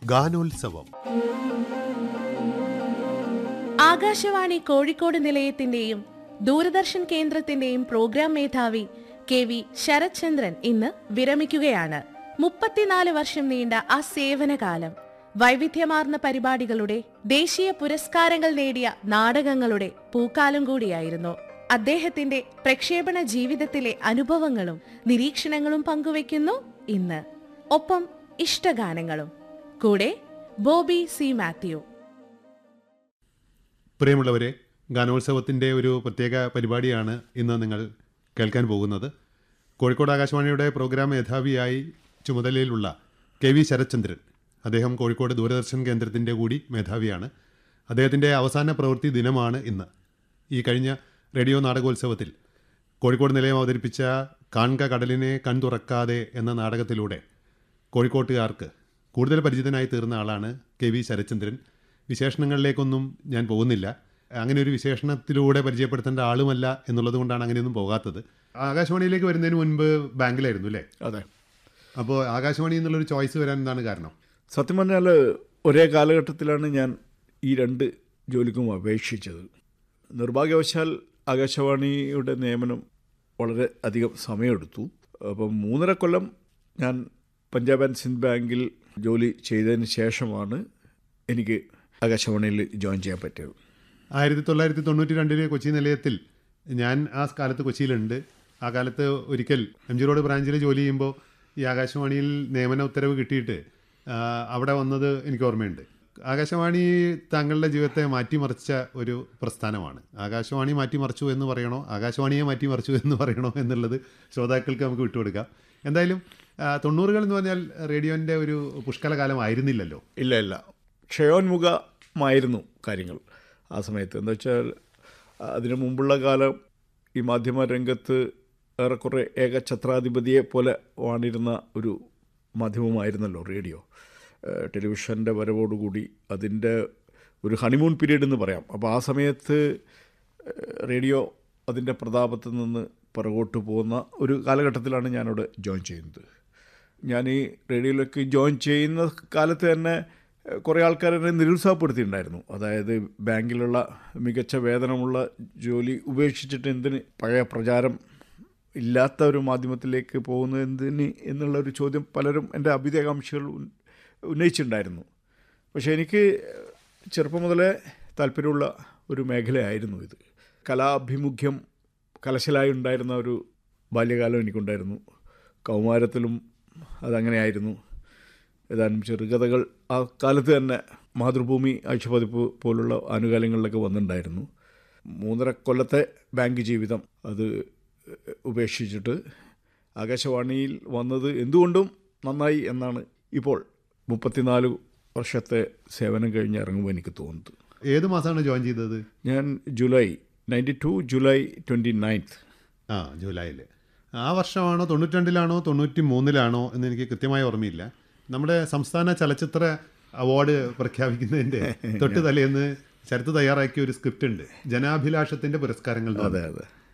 ഗാനോത്സവം ആകാശവാണി കോഴിക്കോട് നിലയത്തിന്റെയും ദൂരദർശൻ കേന്ദ്രത്തിന്റെയും പ്രോഗ്രാം മേധാവി കെ വി ശരത്ചന്ദ്രൻ ഇന്ന് വിരമിക്കുകയാണ് മുപ്പത്തിനാല് വർഷം നീണ്ട ആ സേവനകാലം വൈവിധ്യമാർന്ന പരിപാടികളുടെ ദേശീയ പുരസ്കാരങ്ങൾ നേടിയ നാടകങ്ങളുടെ പൂക്കാലം കൂടിയായിരുന്നു അദ്ദേഹത്തിന്റെ പ്രക്ഷേപണ ജീവിതത്തിലെ അനുഭവങ്ങളും നിരീക്ഷണങ്ങളും പങ്കുവയ്ക്കുന്നു ഇന്ന് ഒപ്പം ഇഷ്ടഗാനങ്ങളും കൂടെ ബോബി സി മാത്യു പ്രിയമുള്ളവരെ ഗാനോത്സവത്തിൻ്റെ ഒരു പ്രത്യേക പരിപാടിയാണ് ഇന്ന് നിങ്ങൾ കേൾക്കാൻ പോകുന്നത് കോഴിക്കോട് ആകാശവാണിയുടെ പ്രോഗ്രാം മേധാവിയായി ചുമതലയിലുള്ള കെ വി ശരത്ചന്ദ്രൻ അദ്ദേഹം കോഴിക്കോട് ദൂരദർശൻ കേന്ദ്രത്തിൻ്റെ കൂടി മേധാവിയാണ് അദ്ദേഹത്തിൻ്റെ അവസാന പ്രവൃത്തി ദിനമാണ് ഇന്ന് ഈ കഴിഞ്ഞ റേഡിയോ നാടകോത്സവത്തിൽ കോഴിക്കോട് നിലയം അവതരിപ്പിച്ച കാൺക കടലിനെ കൺതുറക്കാതെ എന്ന നാടകത്തിലൂടെ കോഴിക്കോട്ടുകാർക്ക് കൂടുതൽ പരിചിതനായി തീർന്ന ആളാണ് കെ വി ശരത്ചന്ദ്രൻ വിശേഷണങ്ങളിലേക്കൊന്നും ഞാൻ പോകുന്നില്ല അങ്ങനെ ഒരു വിശേഷണത്തിലൂടെ പരിചയപ്പെടുത്തേണ്ട ആളുമല്ല എന്നുള്ളത് കൊണ്ടാണ് അങ്ങനെയൊന്നും പോകാത്തത് ആകാശവാണിയിലേക്ക് വരുന്നതിന് മുൻപ് ബാങ്കിലായിരുന്നു അല്ലേ അതെ അപ്പോൾ ആകാശവാണി എന്നുള്ളൊരു ചോയ്സ് വരാൻ എന്താണ് കാരണം സത്യം പറഞ്ഞാൽ ഒരേ കാലഘട്ടത്തിലാണ് ഞാൻ ഈ രണ്ട് ജോലിക്കും അപേക്ഷിച്ചത് നിർഭാഗ്യവശാൽ ആകാശവാണിയുടെ നിയമനം വളരെ അധികം സമയമെടുത്തു അപ്പം മൂന്നര കൊല്ലം ഞാൻ പഞ്ചാബ് ആൻഡ് സിന്ധ് ബാങ്കിൽ ജോലി ചെയ്തതിന് ശേഷമാണ് എനിക്ക് ആകാശവാണിയിൽ ജോയിൻ ചെയ്യാൻ പറ്റിയത് ആയിരത്തി തൊള്ളായിരത്തി തൊണ്ണൂറ്റി രണ്ടിലെ കൊച്ചി നിലയത്തിൽ ഞാൻ ആ കാലത്ത് കൊച്ചിയിലുണ്ട് ആ കാലത്ത് ഒരിക്കൽ എം ജി റോഡ് ബ്രാഞ്ചിൽ ജോലി ചെയ്യുമ്പോൾ ഈ ആകാശവാണിയിൽ നിയമന ഉത്തരവ് കിട്ടിയിട്ട് ആ, അവിടെ വന്നത് എനിക്ക് ഓർമ്മയുണ്ട് ആകാശവാണി താങ്കളുടെ ജീവിതത്തെ മാറ്റിമറിച്ച ഒരു പ്രസ്ഥാനമാണ് ആകാശവാണി മാറ്റിമറിച്ചു എന്ന് പറയണോ ആകാശവാണിയെ മാറ്റിമറിച്ചു എന്ന് പറയണോ എന്നുള്ളത് ശ്രോതാക്കൾക്ക് നമുക്ക് വിട്ടുകൊടുക്കാം എന്തായാലും ആ, തൊണ്ണൂറുകൾ എന്ന് പറഞ്ഞാൽ റേഡിയോൻ്റെ ഒരു പുഷ്കലകാലം ആയിരുന്നില്ലല്ലോ ഇല്ല ഇല്ല ക്ഷയോന്മുഖമായിരുന്നു കാര്യങ്ങൾ ആ സമയത്ത് എന്താ വെച്ചാൽ അതിനു മുമ്പുള്ള കാലം ഈ മാധ്യമ രംഗത്ത് ഏറെക്കുറെ ഏകഛത്രാധിപതിയെ പോലെ വാണിരുന്ന ഒരു മാധ്യമമായിരുന്നല്ലോ റേഡിയോ ഏഹ് ടെലിവിഷൻ്റെ വരവോടുകൂടി അതിൻ്റെ ഒരു ഹണിമൂൺ പീരീഡ് എന്ന് പറയാം അപ്പോൾ ആ സമയത്ത് ഏഹ് റേഡിയോ അതിൻ്റെ പ്രതാപത്തിൽ നിന്ന് പുറകോട്ട് പോകുന്ന ഒരു കാലഘട്ടത്തിലാണ് ഞാനവിടെ ജോയിൻ ചെയ്യുന്നത് ഞാൻ ഈ റേഡിയോയിലേക്ക് ജോയിൻ ചെയ്യുന്ന കാലത്ത് തന്നെ ഏഹ്, കുറേ ആൾക്കാർ എന്നെ നിരുത്സാഹപ്പെടുത്തിയിട്ടുണ്ടായിരുന്നു അതായത് ബാങ്കിലുള്ള മികച്ച വേതനമുള്ള ജോലി ഉപേക്ഷിച്ചിട്ട് എന്തിന് പഴയ പ്രചാരം ഇല്ലാത്ത ഒരു മാധ്യമത്തിലേക്ക് പോകുന്നത് എന്തിന് എന്നുള്ള ഒരു ചോദ്യം പലരും എൻ്റെ അഭ്യുദയകാംക്ഷികൾ ഉന്ന- ഉന്നയിച്ചിട്ടുണ്ടായിരുന്നു പക്ഷേ എനിക്ക് ചെറുപ്പം മുതലേ താല്പര്യമുള്ള ഒരു മേഖലയായിരുന്നു ഇത് കലാഭിമുഖ്യം കലശലായി ഉണ്ടായിരുന്ന ഒരു ബാല്യകാലം എനിക്കുണ്ടായിരുന്നു കൗമാരത്തിലും അതങ്ങനെയായിരുന്നു ഏതാനും ചെറുകഥകൾ ആ കാലത്ത് തന്നെ മാതൃഭൂമി ആഴ്ചപ്പതിപ്പ് പോലുള്ള ആനുകാലികളിലൊക്കെ വന്നിട്ടുണ്ടായിരുന്നു മൂന്നര കൊല്ലത്തെ ബാങ്ക് ജീവിതം അത് ഉപേക്ഷിച്ചിട്ട് ആകാശവാണിയിൽ വന്നത് എന്തുകൊണ്ടും നന്നായി എന്നാണ് ഇപ്പോൾ മുപ്പത്തിനാല് വർഷത്തെ സേവനം കഴിഞ്ഞ് ഇറങ്ങുമ്പോൾ എനിക്ക് തോന്നുന്നത് ഏത് മാസമാണ് ജോയിൻ ചെയ്തത് ഞാൻ July ninety two July twenty ninth ആ ജൂലൈയിൽ ആ വർഷമാണോ തൊണ്ണൂറ്റി രണ്ടിലാണോ തൊണ്ണൂറ്റി മൂന്നിലാണോ എന്ന് എനിക്ക് കൃത്യമായി ഓർമ്മയില്ല നമ്മുടെ സംസ്ഥാന ചലച്ചിത്ര അവാർഡ് പ്രഖ്യാപിക്കുന്നതിൻ്റെ തൊട്ട് തലേന്ന് ശരത്ത് തയ്യാറാക്കിയ ഒരു സ്ക്രിപ്റ്റ് ഉണ്ട് ജനാഭിലാഷത്തിന്റെ പുരസ്കാരങ്ങൾ എന്ന് അതെ പറഞ്ഞ്. അതെ